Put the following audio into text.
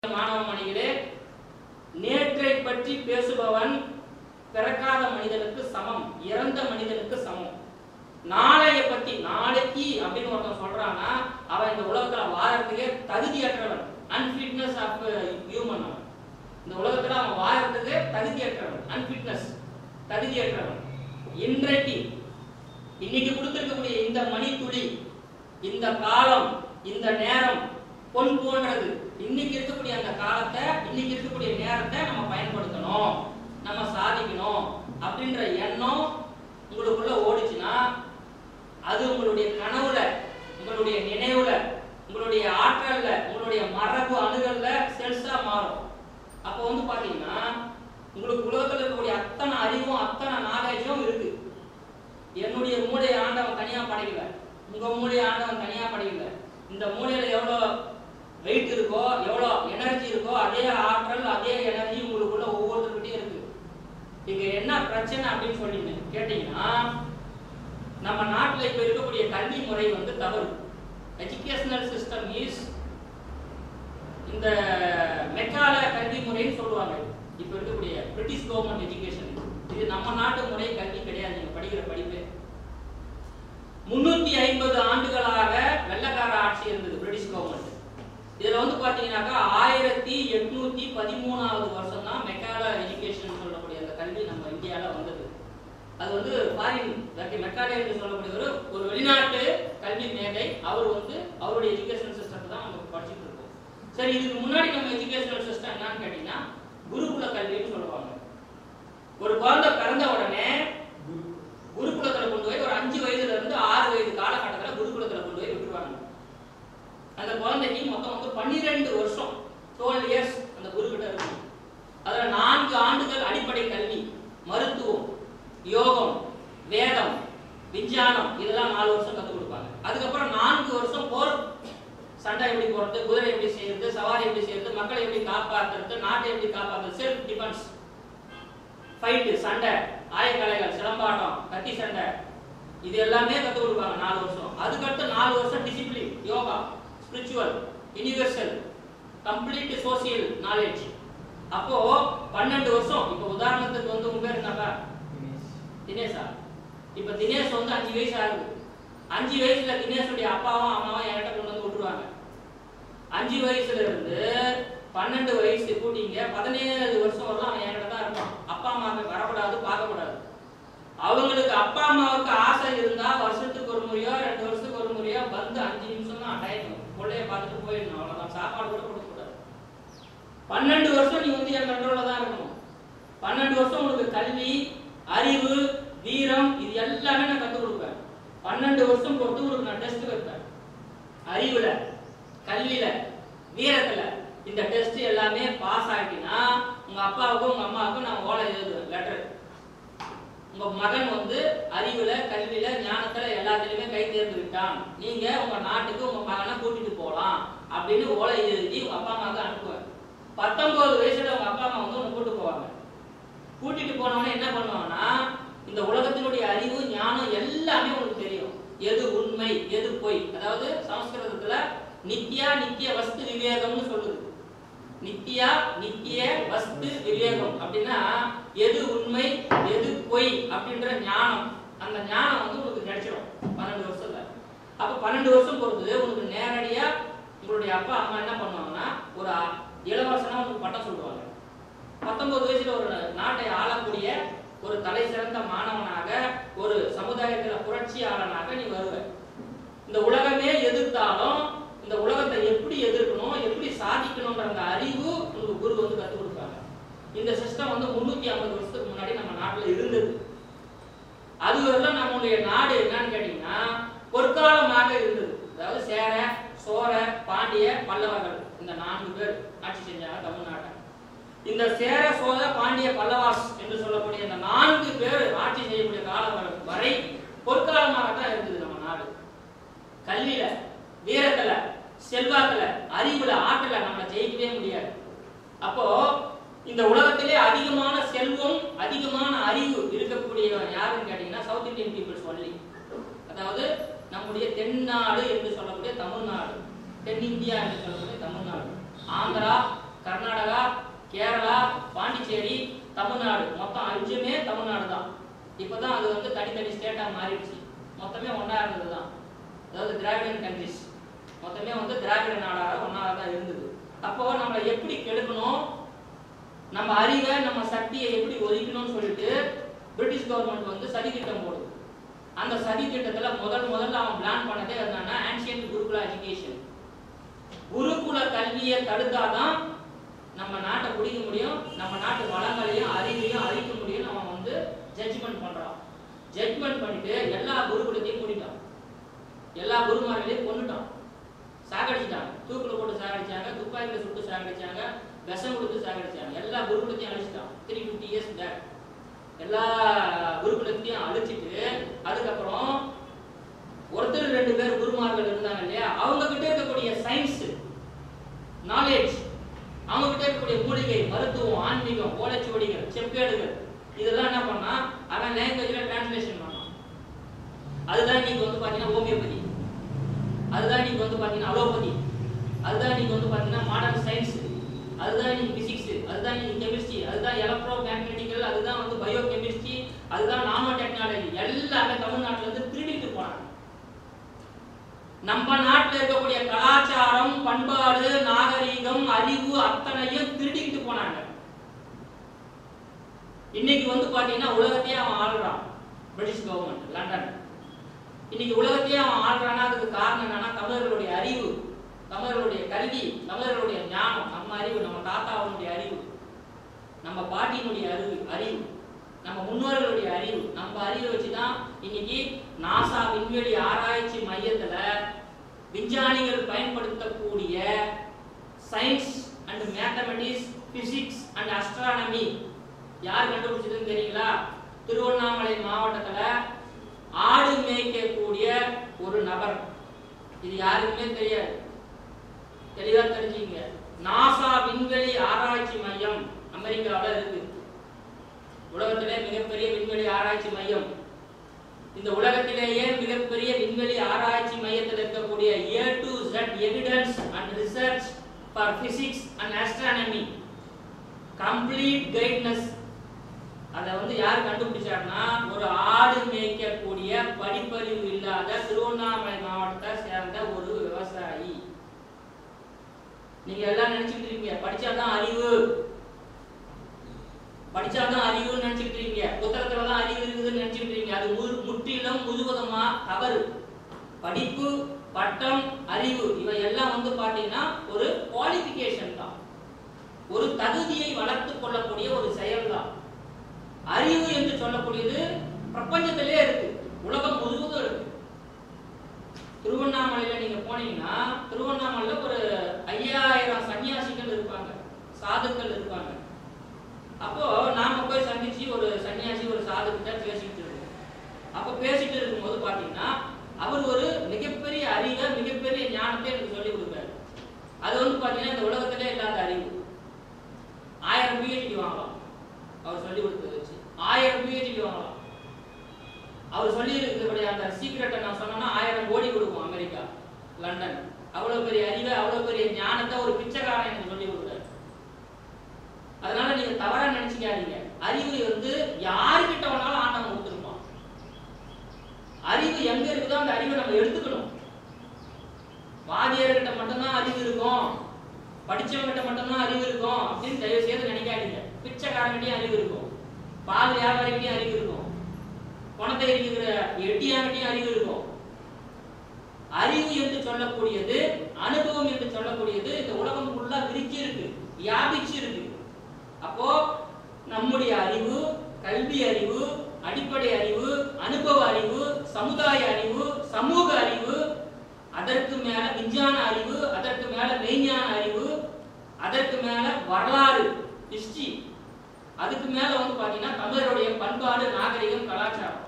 மாணவ மணிகளே நேற்றை பற்றி பேசுபவன் பிறக்காத மனிதனுக்கு சமம் இறந்த மனிதனுக்கு சமம் நாளைய பத்தி நாளைக்கு அப்படின்னு ஒருத்தன் சொல்றான்னா அவன் இந்த உலகத்துல வாழறதுக்கே தகுதியற்றவன் அன்பிட்னஸ் ஆஃப் ஹியூமன் அவன் இந்த உலகத்துல அவன் வாழறதுக்கு தகுதியற்றவன் அன்பிட்னஸ் தகுதியற்றவன் இன்றைக்கு இன்னைக்கு கொடுத்திருக்கக்கூடிய இந்த மணித்துளி இந்த காலம் இந்த நேரம் பொன் போன்றது இன்னைக்கு இருக்கக்கூடிய அந்த காலத்தை இன்னைக்கு இருக்கக்கூடிய நேரத்தை நம்ம பயன்படுத்தணும் நம்ம சாதிக்கணும் அப்படின்ற எண்ணம் உங்களுக்குள்ள ஓடிச்சுன்னா அது உங்களுடைய கனவுல உங்களுடைய நினைவுல உங்களுடைய ஆற்றல்ல உங்களுடைய மரபு அணுகல்ல செல்ஸா மாறும் அப்போ வந்து பாத்தீங்கன்னா உங்களுக்கு உலகத்துல இருக்கக்கூடிய அத்தனை அறிவும் அத்தனை நாலேஜும் இருக்கு என்னுடைய மூளை ஆண்டவன் தனியா படைக்கல உங்க மூளை ஆண்டவன் தனியா படைக்கல இந்த மூளையில எவ்வளவு வெயிட் இருக்கோ எவ்வளவு எனர்ஜி இருக்கோ அதே ஆற்றல் அதே எனர்ஜி உங்களுக்குள்ள ஒவ்வொருத்தருக்கிட்டையும் இருக்கு இங்க என்ன பிரச்சனை அப்படின்னு சொல்லி கேட்டீங்கன்னா நம்ம நாட்டுல இப்ப இருக்கக்கூடிய கல்வி முறை வந்து தவறு எஜுகேஷனல் சிஸ்டம் இஸ் இந்த மெக்கால கல்வி முறைன்னு சொல்லுவாங்க இப்ப இருக்கக்கூடிய பிரிட்டிஷ் கவர்மெண்ட் எஜுகேஷன் இது நம்ம நாட்டு முறை கல்வி கிடையாது நீங்க படிக்கிற படிப்பு முன்னூத்தி ஐம்பது ஆண்டுகளாக வெள்ளக்கார ஆட்சி இருந்தது பிரிட்டிஷ் கவர்மெண்ட் இதுல வந்து பாத்தீங்கன்னாக்கா ஆயிரத்தி எட்நூத்தி பதிமூணாவது வருஷம் தான் மெக்கால எஜுகேஷன் சொல்லக்கூடிய அந்த கல்வி நம்ம இந்தியால வந்தது அது வந்து ஃபாரின் மெக்காலே என்று சொல்லக்கூடிய ஒரு ஒரு வெளிநாட்டு கல்வி மேதை அவர் வந்து அவருடைய எஜுகேஷன் சிஸ்டத்தை தான் நம்ம படிச்சுட்டு இருக்கோம் சரி இதுக்கு முன்னாடி நம்ம எஜுகேஷனல் சிஸ்டம் என்னன்னு கேட்டீங்கன்னா குருகுல கல்வின்னு சொல்லுவாங்க ஒரு குழந்தை பிறந்த உடனே குருகுலத்துல கொண்டு போய் ஒரு அஞ்சு வயதுல இருந்து ஆறு வயது காலகட்டத்துல குருகுலத்துல கொண்டு போய் விட்டுருவாங்க அந்த குழந்தைக்கு மொத்தம் வந்து பன்னிரெண்டு வருஷம் டுவெல் இயர்ஸ் அந்த குரு கிட்ட இருக்கும் அதுல நான்கு ஆண்டுகள் அடிப்படை கல்வி மருத்துவம் யோகம் வேதம் விஞ்ஞானம் இதெல்லாம் நாலு வருஷம் கத்துக் கொடுப்பாங்க அதுக்கப்புறம் நான்கு வருஷம் போர் சண்டை எப்படி போறது குதிரை எப்படி செய்யறது சவாரி எப்படி செய்யறது மக்களை எப்படி காப்பாத்துறது நாட்டை எப்படி காப்பாத்துறது செல்ஃப் டிஃபென்ஸ் ஃபைட்டு சண்டை ஆயக்கலைகள் சிலம்பாட்டம் கத்தி சண்டை இது எல்லாமே கற்றுக் கொடுப்பாங்க நாலு வருஷம் அதுக்கடுத்து நாலு வருஷம் discipline yoga spiritual universal complete social knowledge அப்போ பன்னெண்டு வருஷம் இப்போ உதாரணத்துக்கு வந்து உங்க பேர் என்னப்பா தினேஷா இப்ப தினேஷ் வந்து அஞ்சு வயசு ஆகுது அஞ்சு வயசுல தினேஷுடைய அப்பாவும் அம்மாவும் என்கிட்ட கொண்டு வந்து விட்டுருவாங்க அஞ்சு வயசுல இருந்து பன்னெண்டு வயசு கூட்டிங்க பதினேழு வருஷம் வரலாம் அவன் என்கிட்ட தான் இருப்பான் அப்பா அம்மாவுக்கு வரக்கூடாது பார்க்கக்கூடாது அவங்களுக்கு அப்பா அம்மாவுக்கு ஆசை இருந்தா வருஷத்துக்கு ஒரு முறையோ ரெண்டு வருஷத்துக்கு ஒரு முறையோ வந்து அஞ்சு நிமிஷம் தான் டைம் பிள்ளைய பார்த்துட்டு போயிடணும் அவ்வளவுதான் சாப்பாடு கூட கொடுக்க கூடாது பன்னெண்டு வருஷம் நீ வந்து என் கண்ட்ரோல்ல தான் இருக்கணும் பன்னெண்டு வருஷம் உங்களுக்கு கல்வி அறிவு வீரம் இது எல்லாமே நான் கற்றுக் கொடுப்பேன் பன்னெண்டு வருஷம் பொறுத்து உங்களுக்கு நான் டெஸ்ட் வைப்பேன் அறிவுல கல்வியில வீரத்துல இந்த டெஸ்ட் எல்லாமே பாஸ் ஆகிட்டீங்கன்னா உங்க அப்பாவுக்கும் உங்க அம்மாவுக்கும் நான் ஓலை எழுதுவேன் லெட்டர் உங்க மகன் வந்து அறிவுல கல்வியில ஞானத்துல எல்லாத்துலயுமே கை தேர்ந்து விட்டான் நீங்க உங்க நாட்டுக்கு உங்க மகனை கூட்டிட்டு போலாம் அப்படின்னு ஓலை எழுதி உங்க அப்பா அம்மாவுக்கு அனுப்புவேன் பத்தொன்பது வயசுல உங்க அப்பா அம்மா வந்து உன்னை கூட்டு போவாங்க கூட்டிட்டு போனவனே என்ன பண்ணுவாங்கன்னா இந்த உலகத்தினுடைய அறிவு ஞானம் எல்லாமே உனக்கு தெரியும் எது உண்மை எது பொய் அதாவது சமஸ்கிருதத்துல நித்யா நித்திய வஸ்து விவேகம்னு சொல்லுது நித்யா நித்திய வஸ்து விவேகம் அப்படின்னா எது உண்மை எது பொய் அப்படின்ற ஞானம் அந்த ஞானம் வந்து உனக்கு கிடைச்சிடும் பன்னெண்டு வருஷத்துல அப்ப பன்னெண்டு வருஷம் பொறுத்து உனக்கு நேரடியா உங்களுடைய அப்பா அம்மா என்ன பண்ணுவாங்கன்னா ஒரு இளவரசனா உனக்கு பட்டம் சொல்லுவாங்க பத்தொன்பது வயசுல ஒரு நாட்டை ஆளக்கூடிய ஒரு தலை சிறந்த மாணவனாக ஒரு சமுதாயத்துல புரட்சியாளனாக நீ வருவ இந்த உலகமே எதிர்த்தாலும் இந்த உலகத்தை எப்படி எதிர்க்கணும் எப்படி சாதிக்கணும்ன்ற அந்த அறிவு உங்க குரு வந்து கத்துக் கொடுப்பாங்க இந்த சிஸ்டம் வந்து முன்னூத்தி ஐம்பது வருஷத்துக்கு முன்னாடி நம்ம நாட்டுல இருந்தது அது வரலாம் நம்மளுடைய நாடு என்னன்னு கேட்டீங்கன்னா பொற்காலமாக இருந்தது அதாவது சேர சோழ பாண்டிய பல்லவர்கள் இந்த நான்கு பேர் ஆட்சி செஞ்சாங்க தமிழ்நாட்டை இந்த சேர சோழ பாண்டிய பல்லவாஸ் என்று சொல்லக்கூடிய இந்த நான்கு பேர் ஆட்சி செய்யக்கூடிய காலம் வரை பொற்காலமாக தான் இருந்தது நம்ம நாடு கல்வியில வீரத்துல செல்வாக்குல அறிவுல ஆற்றல நம்மளை ஜெயிக்கவே முடியாது அப்போ இந்த உலகத்திலே அதிகமான செல்வம் அதிகமான அறிவு இருக்கக்கூடியவன் யாருன்னு கேட்டீங்கன்னா சவுத் இந்தியன் பீப்புள்ஸ் ஒன்லி அதாவது நம்முடைய தென்னாடு என்று சொல்லக்கூடிய தமிழ்நாடு தென்னிந்தியா என்று சொல்லக்கூடிய தமிழ்நாடு ஆந்திரா கர்நாடகா கேரளா பாண்டிச்சேரி தமிழ்நாடு மொத்தம் அஞ்சுமே தமிழ்நாடு தான் இப்பதான் அது வந்து தனித்தனி ஸ்டேட்டா மாறிடுச்சு மொத்தமே ஒண்ணா இருந்தது தான் அதாவது திராவிடன் கண்ட்ரிஸ் மொத்தமே வந்து திராவிட நாடாக ஒன்னாக தான் இருந்தது அப்போ நம்மளை எப்படி கெடுக்கணும் நம்ம அறிவை நம்ம சக்தியை எப்படி ஒதுக்கணும்னு சொல்லிட்டு பிரிட்டிஷ் கவர்மெண்ட் வந்து சதி திட்டம் போடுது அந்த சதி திட்டத்துல முதல் முதல்ல அவன் பிளான் பண்ணதே என்னன்னா ஆன்சியன்ட் குருகுல எஜுகேஷன் குருகுல கல்வியை தடுத்தாதான் நம்ம நாட்டை பிடிக்க முடியும் நம்ம நாட்டு வளங்களையும் அறிவையும் அழிக்க முடியும் அவன் வந்து ஜட்ஜ்மெண்ட் பண்றான் ஜட்ஜ்மெண்ட் பண்ணிட்டு எல்லா குருகுலத்தையும் மூடிட்டான் எல்லா குருமார்களையும் கொண்டுட்டான் சாகடிச்சிட்டாங்க தூக்குல போட்டு சாகடிச்சாங்க துப்பாக்கில சுட்டு சாகடிச்சாங்க விஷம் கொடுத்து சாகடிச்சாங்க எல்லா குருகுலத்தையும் அழிச்சிட்டான் த்ரீ ஃபிஃப்டி இயர்ஸ் பேக் எல்லா குருகுலத்தையும் அழிச்சிட்டு அதுக்கப்புறம் ஒருத்தர் ரெண்டு பேர் குருமார்கள் இருந்தாங்க இல்லையா அவங்க கிட்ட இருக்கக்கூடிய சயின்ஸ் நாலேஜ் அவங்க கிட்ட இருக்கக்கூடிய மூலிகை மருத்துவம் ஆன்மீகம் ஓலைச்சுவடிகள் செப்பேடுகள் இதெல்லாம் என்ன பண்ணா அவன் லாங்குவேஜ்ல டிரான்ஸ்லேஷன் பண்ணான் அதுதான் இன்னைக்கு வந்து பாத்தீங்கன்னா ஹோமியோபதி அதுதான் இன்னைக்கு வந்து பாத்தீங்கன்னா அலோபதி அதுதான் இன்னைக்கு வந்து பாத்தீங்கன்னா மாடர்ன் சயின்ஸ் அதுதான் இன்னைக்கு பிசிக்ஸ் அதுதான் இன்னைக்கு கெமிஸ்ட்ரி அதுதான் எலக்ட்ரோ மேக்னெட்டிக்கல் அதுதான் வந்து பயோ கெமிஸ்ட்ரி அதுதான் நானோ டெக்னாலஜி எல்லாமே தமிழ்நாட்டுல இருந்து திருடிட்டு போனாங்க நம்ம நாட்டுல இருக்கக்கூடிய கலாச்சாரம் பண்பாடு நாகரீகம் அறிவு அத்தனையும் திருடிக்கிட்டு போனாங்க இன்னைக்கு வந்து பாத்தீங்கன்னா உலகத்தையே அவன் ஆளுறான் பிரிட்டிஷ் கவர்மெண்ட் லண்டன் இன்னைக்கு உலகத்தையே அவன் ஆள்றானா அதுக்கு காரணம் என்னன்னா தமிழர்களுடைய அறிவு தமிழர்களுடைய கல்வி தமிழர்களுடைய ஞானம் நம்ம அறிவு நம்ம தாத்தாவுடைய அறிவு நம்ம பாட்டியினுடைய அறிவு அறிவு நம்ம முன்னோர்களுடைய அறிவு நம்ம அறிவை வச்சுதான் இன்னைக்கு நாசா விண்வெளி ஆராய்ச்சி மையத்துல விஞ்ஞானிகள் பயன்படுத்தக்கூடிய science and mathematics physics and astronomy யார் கண்டுபிடிச்சதுன்னு தெரியுங்களா திருவண்ணாமலை மாவட்டத்துல ஆடு மேய்க்கக்கூடிய ஒரு நபர் இது யாருக்குமே தெரியாது தெளிவா தெரிஞ்சுங்க நாசா விண்வெளி ஆராய்ச்சி மையம் அமெரிக்காவில் இருக்கு உலகத்திலே மிகப்பெரிய விண்வெளி ஆராய்ச்சி மையம் இந்த உலகத்திலேயே மிகப்பெரிய விண்வெளி ஆராய்ச்சி மையத்தில் இருக்கக்கூடிய A to Z evidence and research for physics and astronomy complete guidance அதை வந்து யார் கண்டுபிடிச்சாருன்னா ஒரு ஆடு மேய்க்கக்கூடிய படிப்பறிவு இல்லாத திருவண்ணாமலை மாவட்டத்தை சேர்ந்த ஒரு விவசாயி நீங்க எல்லாம் நினைச்சுட்டு இருக்கீங்க படிச்சாதான் அறிவு படிச்சாதான் அறிவுன்னு நினைச்சுட்டு இருக்கீங்க புத்தகத்துல தான் அறிவு இருக்குதுன்னு நினைச்சுட்டு இருக்கீங்க அது மு- முற்றிலும் முழுவதுமா தவறு படிப்பு பட்டம் அறிவு இவை எல்லாம் வந்து பாத்தீங்கன்னா ஒரு குவாலிபிகேஷன் தான் ஒரு தகுதியை வளர்த்துக் கொள்ளக்கூடிய ஒரு செயல் தான் அறிவு என்று சொல்லக்கூடியது பிரபஞ்சத்திலே இருக்கு உலகம் முழுவதும் இருக்கு திருவண்ணாமலையில நீங்க போனீங்கன்னா திருவண்ணாமலையில ஒரு ஐயாயிரம் சன்னியாசிகள் இருப்பாங்க சாதுக்கள் இருப்பாங்க அப்போ நாம போய் சந்திச்சு ஒரு சன்னியாசி ஒரு சாது கிட்ட பேசிட்டு இருக்கோம் அப்ப பேசிட்டு இருக்கும்போது பாத்தீங்கன்னா அவர் ஒரு மிகப்பெரிய அறிவை மிகப்பெரிய ஞானத்தை எனக்கு சொல்லி கொடுத்தாரு அது வந்து பாத்தீங்கன்னா இந்த உலகத்திலே இல்லாத அறிவு ஆயிரம் பிஹெச்டி வாங்கலாம் அவர் சொல்லி கொடுத்தது வச்சு ஆயிரம் பிஹெச்டி வாங்கலாம் அவர் சொல்லி இருக்கக்கூடிய அந்த சீக்கிரட்டை நான் சொன்னேன்னா ஆயிரம் கோடி கொடுக்கும் அமெரிக்கா லண்டன் அவ்வளவு பெரிய அறிவை அவ்வளவு பெரிய ஞானத்தை ஒரு பிச்சைக்காரன் எனக்கு சொல்லி கொடுக்குறாரு அதனால நீங்க தவறா நினைச்சுக்காதீங்க அறிவு வந்து யாருக்கிட்ட வேணாலும் ஆண்டவன் கொடுத்துருப்பான் அறிவு எங்க இருக்குதோ அந்த அறிவை நம்ம எடுத்துக்கணும் வாதியார்கிட்ட மட்டும்தான் அறிவு இருக்கும் படிச்சவங்கிட்ட மட்டும்தான் அறிவு இருக்கும் அப்படின்னு தயவு செய்து நினைக்காதீங்க பிச்சைக்காரங்கிட்டயும் அறிவு இருக்கும் பால் வியாபாரிகிட்டயும் அறிவு இருக்கும் பணத்தை இருக்கிற எட்டியாங்கிட்டயும் அறிவு இருக்கும் அறிவு என்று சொல்லக்கூடியது அனுபவம் என்று சொல்லக்கூடியது இந்த உலகம் ஃபுல்லா விரிச்சு இருக்கு வியாபிச்சு இருக்கு அப்போ நம்முடைய அறிவு கல்வி அறிவு அடிப்படை அறிவு அனுபவ அறிவு சமுதாய அறிவு சமூக அறிவு அதற்கு மேல விஞ்ஞான அறிவு அதற்கு மேல மெய்ஞான அறிவு அதற்கு மேல வரலாறு ஹிஸ்டரி அதுக்கு மேல வந்து பாத்தீங்கன்னா தமிழருடைய பண்பாடு நாகரிகம் கலாச்சாரம்